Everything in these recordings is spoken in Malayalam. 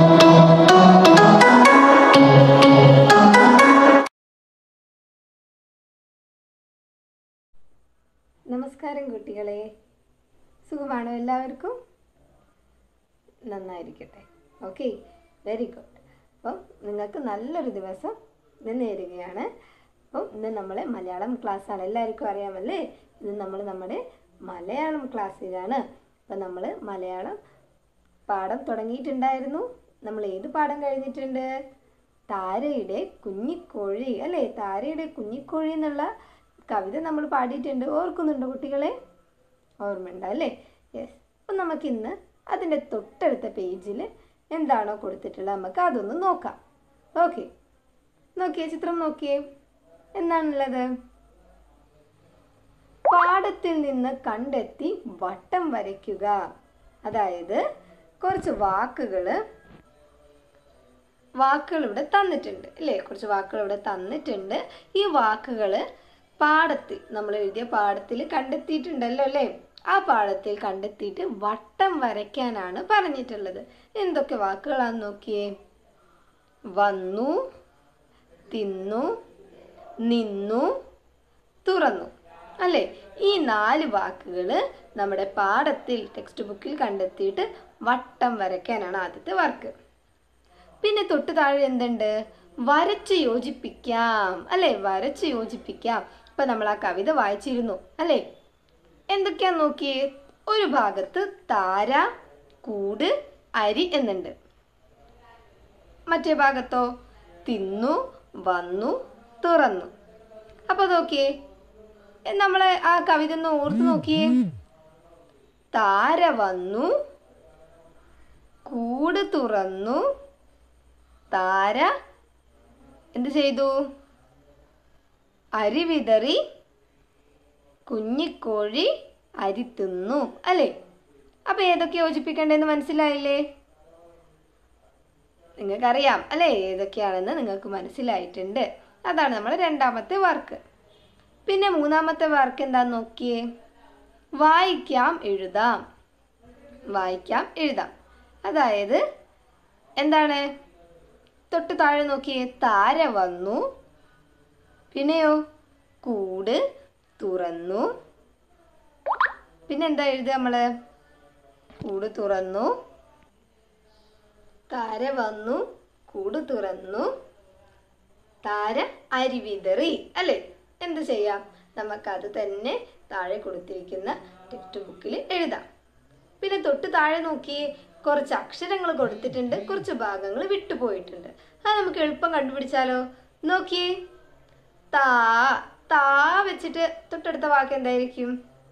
നമസ്കാരം കുട്ടികളെ സുഖമാണോ എല്ലാവർക്കും നന്നായിരിക്കട്ടെ ഓക്കെ വെരി ഗുഡ് അപ്പം നിങ്ങൾക്ക് നല്ലൊരു ദിവസം ഇന്ന് നേരുകയാണ് അപ്പം ഇന്ന് നമ്മൾ മലയാളം ക്ലാസ്സാണ് എല്ലാവർക്കും അറിയാമല്ലേ ഇന്ന് നമ്മൾ നമ്മുടെ മലയാളം ക്ലാസ്സിലാണ് അപ്പം നമ്മൾ മലയാളം പാഠം തുടങ്ങിയിട്ടുണ്ടായിരുന്നു നമ്മൾ ഏത് പാഠം കഴിഞ്ഞിട്ടുണ്ട് താരയുടെ കുഞ്ഞിക്കോഴി അല്ലേ താരയുടെ കുഞ്ഞിക്കോഴി എന്നുള്ള കവിത നമ്മൾ പാടിയിട്ടുണ്ട് ഓർക്കുന്നുണ്ടോ കുട്ടികളെ ഓർമ്മയുണ്ട് അല്ലേ യെസ് അപ്പം നമുക്കിന്ന് അതിൻ്റെ തൊട്ടടുത്ത പേജിൽ എന്താണോ കൊടുത്തിട്ടുള്ളത് നമുക്ക് അതൊന്ന് നോക്കാം ഓക്കെ നോക്കിയേ ചിത്രം നോക്കിയേ എന്താണുള്ളത് പാടത്തിൽ നിന്ന് കണ്ടെത്തി വട്ടം വരയ്ക്കുക അതായത് കുറച്ച് വാക്കുകൾ വാക്കുകൾ ഇവിടെ തന്നിട്ടുണ്ട് അല്ലേ കുറച്ച് വാക്കുകൾ ഇവിടെ തന്നിട്ടുണ്ട് ഈ വാക്കുകൾ പാഠത്തിൽ നമ്മൾ എഴുതിയ പാഠത്തിൽ കണ്ടെത്തിയിട്ടുണ്ടല്ലോ അല്ലേ ആ പാഠത്തിൽ കണ്ടെത്തിയിട്ട് വട്ടം വരയ്ക്കാനാണ് പറഞ്ഞിട്ടുള്ളത് എന്തൊക്കെ വാക്കുകളാന്ന് നോക്കിയേ വന്നു തിന്നു നിന്നു തുറന്നു അല്ലേ ഈ നാല് വാക്കുകൾ നമ്മുടെ പാഠത്തിൽ ടെക്സ്റ്റ് ബുക്കിൽ കണ്ടെത്തിയിട്ട് വട്ടം വരയ്ക്കാനാണ് ആദ്യത്തെ വർക്ക് പിന്നെ തൊട്ട് താഴെ എന്തുണ്ട് വരച്ച് യോജിപ്പിക്കാം അല്ലേ വരച്ച് യോജിപ്പിക്കാം ഇപ്പൊ നമ്മൾ ആ കവിത വായിച്ചിരുന്നു അല്ലേ എന്തൊക്കെയാ നോക്കിയേ ഒരു ഭാഗത്ത് താര കൂട് അരി എന്നുണ്ട് മറ്റേ ഭാഗത്തോ തിന്നു വന്നു തുറന്നു അപ്പൊ നോക്കിയേ നമ്മളെ ആ കവിത ഒന്ന് ഓർത്ത് നോക്കിയേ താര വന്നു കൂട് തുറന്നു താര എന്ത് ചെയ്തു അരി വിതറി കുഞ്ഞിക്കോഴി അരി തിന്നു അല്ലേ അപ്പൊ ഏതൊക്കെ യോജിപ്പിക്കേണ്ടതെന്ന് മനസ്സിലായില്ലേ നിങ്ങൾക്കറിയാം അല്ലേ ഏതൊക്കെയാണെന്ന് നിങ്ങൾക്ക് മനസ്സിലായിട്ടുണ്ട് അതാണ് നമ്മുടെ രണ്ടാമത്തെ വർക്ക് പിന്നെ മൂന്നാമത്തെ വർക്ക് എന്താന്ന് നോക്കിയേ വായിക്കാം എഴുതാം വായിക്കാം എഴുതാം അതായത് എന്താണ് തൊട്ട് താഴെ നോക്കിയേ താര വന്നു പിന്നെയോ കൂട് തുറന്നു പിന്നെ എന്താ എഴുതുക നമ്മള് കൂട് തുറന്നു താര വന്നു കൂട് തുറന്നു താര അരി വിതറി അല്ലേ എന്ത് ചെയ്യാം നമുക്കത് തന്നെ താഴെ കൊടുത്തിരിക്കുന്ന ടെക്സ്റ്റ് ബുക്കിൽ എഴുതാം പിന്നെ തൊട്ട് താഴെ നോക്കി കുറച്ച് അക്ഷരങ്ങൾ കൊടുത്തിട്ടുണ്ട് കുറച്ച് ഭാഗങ്ങൾ വിട്ടുപോയിട്ടുണ്ട് അത് നമുക്ക് എളുപ്പം കണ്ടുപിടിച്ചാലോ നോക്കിയേ താ താ വെച്ചിട്ട് തൊട്ടടുത്ത വാക്ക് എന്തായിരിക്കും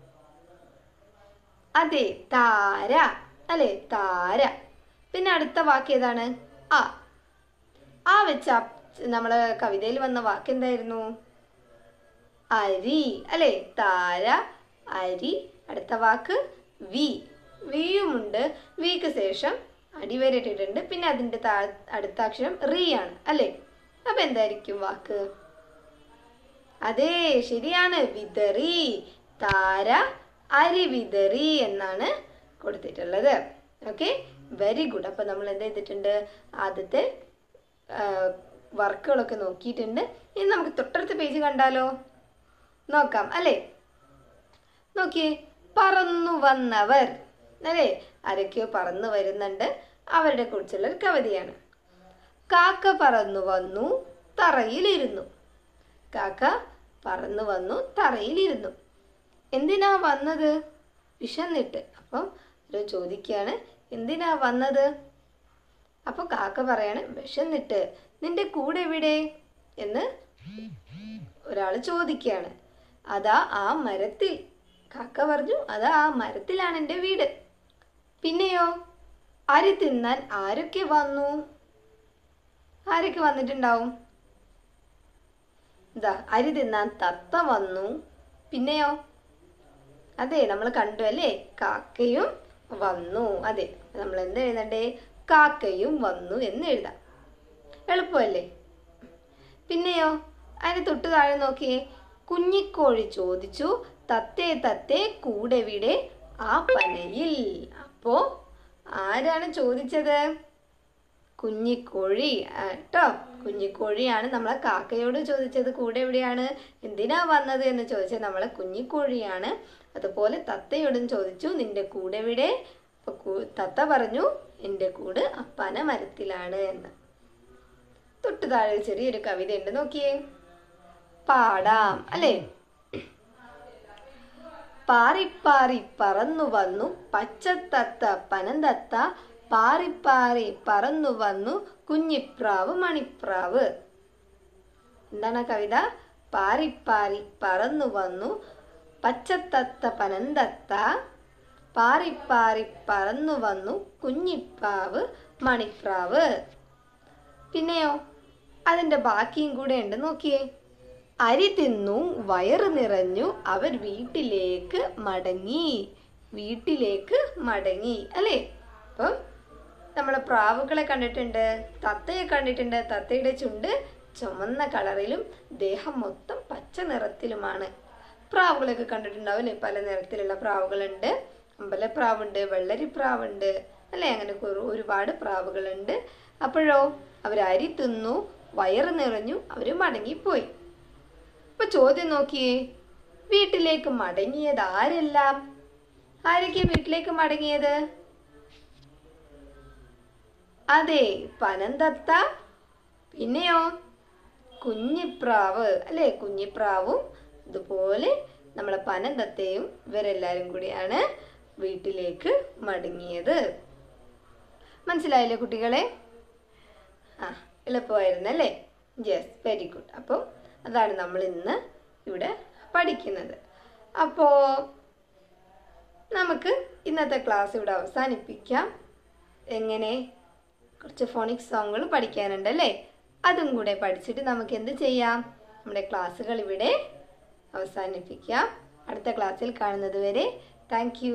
അതെ താര അല്ലെ താര പിന്നെ അടുത്ത വാക്ക് ഏതാണ് ആ ആ വെച്ച നമ്മളെ കവിതയിൽ വന്ന വാക്ക് എന്തായിരുന്നു അരി അല്ലെ താര അരി അടുത്ത വാക്ക് വി വിയുമുണ്ട് വിക്ക് ശേഷം അടിവരയിട്ടിട്ടുണ്ട് പിന്നെ അതിന്റെ താ അടുത്ത അക്ഷരം റീ ആണ് അല്ലെ അപ്പൊ എന്തായിരിക്കും വാക്ക് അതെ ശരിയാണ് വിതറി താര അരി വിതറി എന്നാണ് കൊടുത്തിട്ടുള്ളത് ഓക്കെ വെരി ഗുഡ് അപ്പൊ നമ്മൾ എന്ത് ചെയ്തിട്ടുണ്ട് ആദ്യത്തെ വർക്കുകളൊക്കെ നോക്കിയിട്ടുണ്ട് ഇനി നമുക്ക് തൊട്ടടുത്ത പേജ് കണ്ടാലോ നോക്കാം അല്ലേ നോക്കിയേ പറന്നു വന്നവർ അല്ലേ ആരൊക്കെയോ പറന്നു വരുന്നുണ്ട് അവരുടെ കുറിച്ചുള്ള ഒരു കവിതയാണ് കാക്ക പറന്നു വന്നു തറയിലിരുന്നു കാക്ക പറന്നു വന്നു തറയിലിരുന്നു എന്തിനാ വന്നത് വിശന്നിട്ട് അപ്പം ഒരു ചോദിക്കുകയാണ് എന്തിനാ വന്നത് അപ്പൊ കാക്ക പറയാണ് വിശന്നിട്ട് നിന്റെ കൂടെ എവിടെ എന്ന് ഒരാൾ ചോദിക്കുകയാണ് അതാ ആ മരത്തിൽ കാക്ക പറഞ്ഞു അതാ ആ മരത്തിലാണ് എൻ്റെ വീട് പിന്നെയോ അരി തിന്നാൻ ആരൊക്കെ വന്നു ആരൊക്കെ വന്നിട്ടുണ്ടാവും എന്താ അരി തിന്നാൻ തത്ത വന്നു പിന്നെയോ അതെ നമ്മൾ കണ്ടു അല്ലേ കാക്കയും വന്നു അതെ നമ്മൾ എന്ത് എഴുതണ്ടേ കാക്കയും വന്നു എന്ന് എഴുതാം എളുപ്പമല്ലേ പിന്നെയോ അതിന് തൊട്ട് താഴെ നോക്കിയേ കുഞ്ഞിക്കോഴി ചോദിച്ചു തത്തേ തത്തേ കൂടെവിടെ ആ പനയിൽ അപ്പോ ആരാണ് ചോദിച്ചത് കുഞ്ഞിക്കോഴി ആ, കേട്ടോ കുഞ്ഞിക്കോഴിയാണ് നമ്മളെ കാക്കയോട് ചോദിച്ചത് കൂടെ എവിടെയാണ് എന്തിനാ വന്നത് എന്ന് ചോദിച്ചത് നമ്മളെ കുഞ്ഞിക്കോഴിയാണ് അതുപോലെ തത്തയോടും ചോദിച്ചു നിന്റെ കൂടെ എവിടെ അപ്പൊ കു- തത്ത പറഞ്ഞു എൻ്റെ കൂട് അപ്പാന മരത്തിലാണ് എന്ന് തൊട്ടു താഴെ ഒരു ചെറിയൊരു കവിതയുണ്ട് നോക്കിയേ പാടാം അല്ലേ പാറിപ്പാറി പറന്നു വന്നു പച്ചത്തത്ത പനന്തത്ത പാറിപ്പാറി പറന്നു വന്നു കുഞ്ഞിപ്രാവ് മണിപ്രാവ് എന്താണ് ആ കവിത പാറിപ്പാറി പറന്നു വന്നു പച്ചത്തത്ത പനന്തത്ത പാറിപ്പാറി പറന്നു വന്നു കുഞ്ഞിപ്രാവ് മണിപ്രാവ് പിന്നെയോ അതിന്റെ ബാക്കിയും കൂടെ ഉണ്ട് നോക്കിയേ അരി തിന്നു വയറ് നിറഞ്ഞു അവർ വീട്ടിലേക്ക് മടങ്ങി വീട്ടിലേക്ക് മടങ്ങി അല്ലേ അപ്പം നമ്മളെ പ്രാവുകളെ കണ്ടിട്ടുണ്ട് തത്തയെ കണ്ടിട്ടുണ്ട് തത്തയുടെ ചുണ്ട് ചുമന്ന കളറിലും ദേഹം മൊത്തം പച്ച നിറത്തിലുമാണ് പ്രാവുകളൊക്കെ കണ്ടിട്ടുണ്ടാവും അല്ലേ പല നിറത്തിലുള്ള പ്രാവുകളുണ്ട് അമ്പലപ്രാവുണ്ട് വെള്ളരിപ്രാവുണ്ട് അല്ലേ അങ്ങനെ കുറു- ഒരുപാട് പ്രാവുകളുണ്ട് അപ്പോഴോ അവർ അരി തിന്നു വയറ് നിറഞ്ഞു അവർ മടങ്ങിപ്പോയി ഇപ്പൊ ചോദ്യം നോക്കിയേ വീട്ടിലേക്ക് മടങ്ങിയത് ആരെല്ലാം ആരൊക്കെ വീട്ടിലേക്ക് മടങ്ങിയത് അതെ പനന്തത്ത പിന്നെയോ കുഞ്ഞിപ്രാവ് അല്ലേ കുഞ്ഞിപ്രാവും ഇതുപോലെ നമ്മളെ പനന്തത്തയും ഇവരെല്ലാരും കൂടിയാണ് വീട്ടിലേക്ക് മടങ്ങിയത് മനസ്സിലായില്ലേ കുട്ടികളെ ആ എളുപ്പമായിരുന്നല്ലേ യെസ് വെരി ഗുഡ് അപ്പോൾ അതാണ് നമ്മൾ ഇന്ന് ഇവിടെ പഠിക്കുന്നത് അപ്പോൾ നമുക്ക് ഇന്നത്തെ ക്ലാസ് ഇവിടെ അവസാനിപ്പിക്കാം എങ്ങനെ കുറച്ച് ഫോണിക് സോങ്ങുകൾ പഠിക്കാനുണ്ട് അല്ലേ അതും കൂടെ പഠിച്ചിട്ട് നമുക്ക് എന്ത് ചെയ്യാം നമ്മുടെ ക്ലാസ്സുകൾ ഇവിടെ അവസാനിപ്പിക്കാം അടുത്ത ക്ലാസ്സിൽ കാണുന്നത് വരെ thank you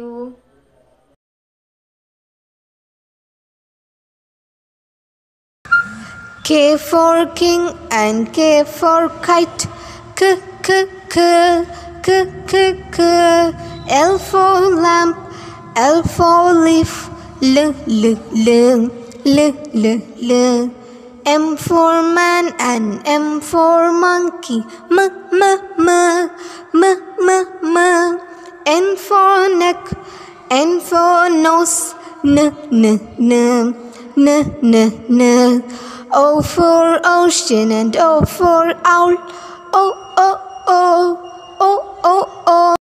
K for king and K for kite. K k k k k k. L for lamp, L for leaf. L l l l l l. M for man and M for monkey. M m m m m m. N for neck, N for nose. N n n n n n. O for ocean and O for owl. O o o o o o.